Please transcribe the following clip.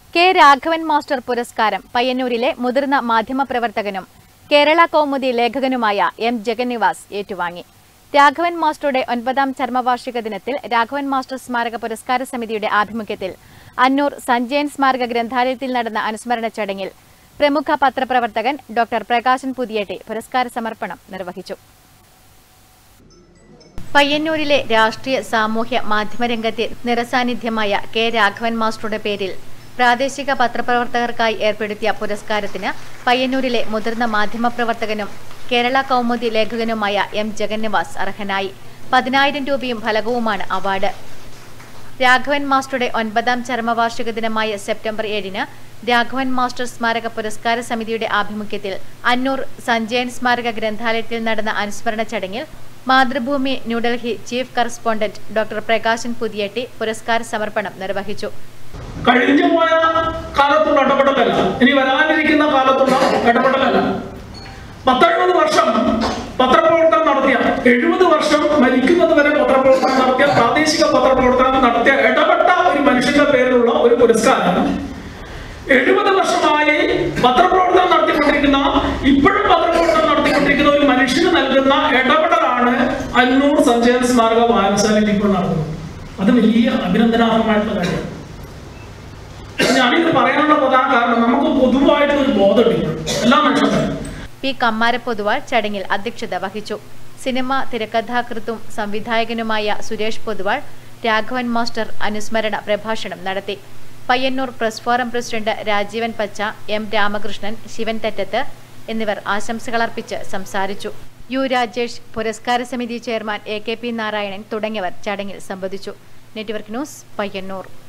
K Raghavan master പുരസ്കാരം പയ്യന്നൂരിലെ മുതിർന്ന മാധ്യമപ്രവർത്തകനും കേരള കൗമുദി ലേഖകനുമായ എം ജഗന്നിവാസ് ഏറ്റുവാങ്ങി രാഘവൻ മാസ്റ്ററുടെ ഒൻപതാം ചരമവാർഷിക ദിനത്തിൽ രാഘവൻ മാസ്റ്റർ സ്മാരക പുരസ്കാര സമിതിയുടെ ആഭിമുഖ്യത്തിൽ അന്നൂർ സഞ്ജയൻ സ്മാരക ഗ്രന്ഥാലയത്തിൽ നടന്ന അനുസ്മരണ ചടങ്ങിൽ പ്രമുഖ പത്രപ്രവർത്തകൻ ഡോക്ടർ പ്രകാശൻ പുതിയേട്ടി പുരസ്കാര സമർപ്പണം നിർവഹിച്ചു പയ്യന്നൂരിലെ രാഷ്ട്രീയ സാമൂഹ്യ മാധ്യമരംഗത്തെ നിറസാന്നിധ്യമായ കെ രാഘവൻ മാസ്റ്ററുടെ പേരിൽ പ്രാദേശിക പത്രപ്രവർത്തകർക്കായി ഏർപ്പെടുത്തിയ പുരസ്കാരത്തിന് പയ്യന്നൂരിലെ മുതിർന്ന മാധ്യമപ്രവർത്തകനും കേരള കൗമുദി ലേഖകനുമായ എം ജഗന്നിവാസ് അർഹനായി പതിനായിരം രൂപയും ഫലകവുമാണ് അവാർഡ് രാഘവൻ മാസ്റ്ററുടെ ഒൻപതാം ചരമവാർഷിക ദിനമായ സെപ്റ്റംബർ ഏഴിന് രാഘവൻ മാസ്റ്റർ സ്മാരക പുരസ്കാര സമിതിയുടെ ആഭിമുഖ്യത്തിൽ അന്നൂർ സഞ്ജയൻ സ്മാരക ഗ്രന്ഥാലയത്തിൽ നടന്ന അനുസ്മരണ ചടങ്ങിൽ Mathrubhumi New Delhi chief correspondent doctor Prakashan Puthiyatti പുരസ്കാര സമർപ്പണം നിർവഹിച്ചു കഴിഞ്ഞു പോയ കാലത്തുള്ള ഇടപെടലല്ല ഇനി വരാനിരിക്കുന്ന കാലത്തുള്ള ഇടപെടലല്ല പത്തെഴുപത് വർഷം പത്രപ്രവർത്തനം നടത്തിയ എഴുപത് വർഷം മരിക്കുന്നത് വരെ പത്രപ്രവർത്തനം നടത്തിയ പ്രാദേശിക പത്രപ്രവർത്തനം നടത്തിയ ഇടപെട്ട ഒരു മനുഷ്യന്റെ പേരിലുള്ള ഒരു പുരസ്കാരം എഴുപത് വർഷമായി പത്രപ്രവർത്തനം നടത്തിക്കൊണ്ടിരിക്കുന്ന ഇപ്പോഴും പത്രപ്രവർത്തനം നടത്തിക്കൊണ്ടിരിക്കുന്ന ഒരു മനുഷ്യന് നൽകുന്ന ഇടപെടലാണ് അന്നൂർ സഞ്ജയൻ സ്മാരക വായനശാലയിൽ ഇപ്പോൾ നടക്കുന്നത് അത് വലിയ അഭിനന്ദനാർഹമായിട്ടുള്ള കാര്യമാണ് ഞാനിത് പറയാനുള്ള പ്രധാന കാരണം നമുക്ക് പൊതുവായിട്ട് ഒരു ബോധമുണ്ട് എല്ലാ മനുഷ്യർക്കും പി കമ്മാരപ്പൊതുവാൾ ചടങ്ങിൽ അധ്യക്ഷത വഹിച്ചു സിനിമ തിരക്കഥാകൃത്തും സംവിധായകനുമായ സുരേഷ് പൊതുവാൾ രാഘവൻ മാസ്റ്റർ അനുസ്മരണ പ്രഭാഷണം നടത്തി Payyanur press forum president Rajeevan Pacha M Ramakrishnan Shivan തെറ്റത്ത് എന്നിവർ ആശംസകളർപ്പിച്ച് സംസാരിച്ചു യു രാജേഷ് പുരസ്കാര സമിതി chairman A K P Narayanan തുടങ്ങിയവർ ചടങ്ങിൽ സംബന്ധിച്ചു നെറ്റ്വർക്ക് ന്യൂസ് പയ്യന്നൂർ